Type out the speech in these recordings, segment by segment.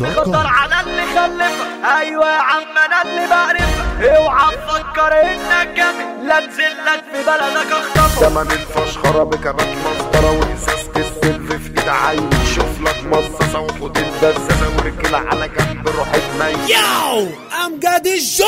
دوت خطر كوم على اللي خلفك ايوه يا عم انا اللي بعرفك اوعى تفكر انك جامد لا انزل لك في بلدك اخطفك زمن الفشخرة بكبات مسطرة وإزازة السلف في إيد عين شوف لك مصاصة وخد الدزازة وركل على جنب روح اتنين Yo, أمجد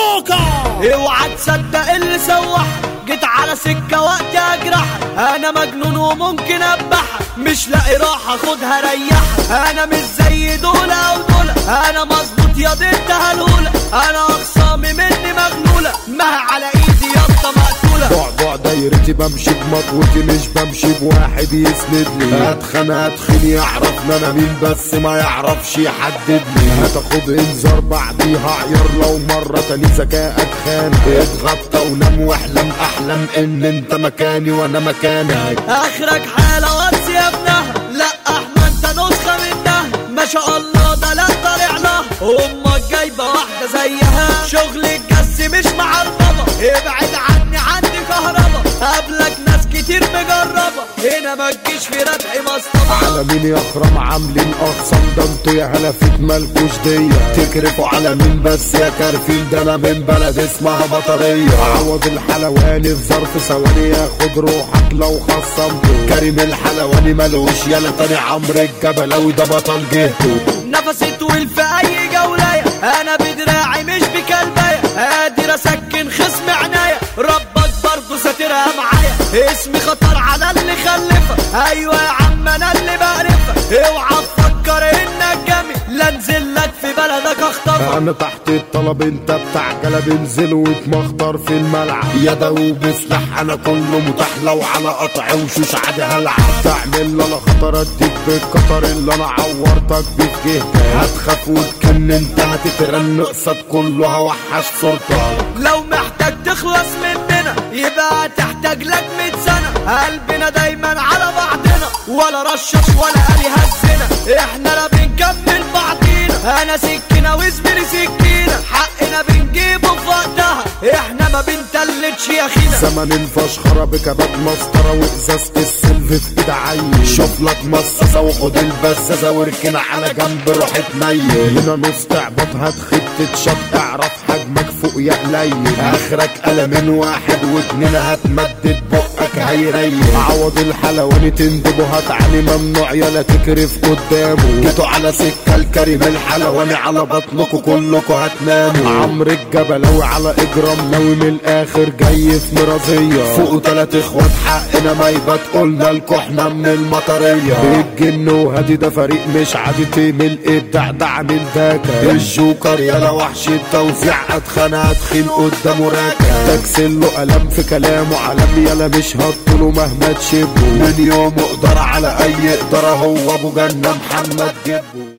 الجوكر اوعى تصدق اللي سوحك جيت على سكة وقت اجرحك انا مجنون وممكن ابحك مش لاقي راحة خدها ريحك انا مش زي دول او دول انا مظبوط يا بنت هلولة انا اخصامي مني مغلولة ما على ايدي يا مقتولة بعبع دايرتي بمشي بمطوتي مش بمشي بواحد يسندني اتخن اتخن يعرف انا مين بس ما يعرفش يحددني هتاخد انذار بعديها عيار لو مرة تاني ذكائك خان اتغطى ونام واحلم احلم ان انت مكاني وانا مكانك اخرك حالة واتس يا ابنها لا احمد انت نسخة منها ما شاء الله ده لا طالع لها امك جايبة واحدة زيها شغل الجس مش معربة ابعد عني عندي كهربا قبلك ناس كتير مجربة هنا ما تجيش في ردح مصطبة على مين يا اخرام عاملين اقسام ده انتوا يا هلافيت مالكوش دية تكرفوا على مين بس يا كارفين ده انا من بلد اسمها بطرية عوض الحلواني في ظرف ثواني ياخد روحك لو خصمته كريم الحلواني ملوش يالا تاني عمرو الجبلاوي ده بطل جهته نفسي طويل في اي جولاية انا بدراعي مش بكلباية قادر اسكن خصم عناية ربك برضه ساترها معايا اسمي خطر على اللي خلفك ايوه يا عم انا اللي بعرفك اوعى تفكر انك جامد لا انزل لك في بلدك اخطفك انا تحت الطلب انت بتاع جلب انزل واتمخطر في الملعب يا دوب سلاح انا كله متاح لو على قطع وشوش عادي هلعب تعمل انا خطر اديك بالقطر اللي انا عورتك بجهتك هتخاف وتكن انت هتترن قصاد كله هوحش صورتك لو محتاج تخلص مننا يبقى تحتاج لك 100 سنة قلبنا دايما على بعضنا ولا رشش ولا قالي هزنا احنا لا بنكمل بعضينا انا سكينة وزميلي سكينة حقنا بنجيبه في وقتها احنا ما بنتلتش يا خينا زمن الفشخرة بكبات مسطرة وإزازة السلف في إيد عيل شوف لك مصاصة وخد البزازة واركن على جنب روح اتنيل هنا نص تعبط هتخد تتشط اعرف حجمك فوق يا قليل آخرك قلمين واحد واتنين هتمدد بقك هيريل عوض الحلواني تندبه هتعلي ممنوع يلا تكرف قدامه جيتوا على سكة الكريم الحلواني على بطنكوا كلكوا هتناموا عمرو الجبلاوي على اجرام ناوي من الاخر جاي في مرازية فوق تلات اخوات حقنا ما يبقى قلنا لكوا احنا من المطرية الجن وهادي ده فريق مش عادي تيم الابداع ده عامل داكا الجوكر يلا وحش التوزيع اتخانق اتخين قدامه راكا تكسل له قلم في كلامه علم يلا مش هطله مهما تشبه من يوم اقدر على اي اقدر هو ابو جنة محمد جبه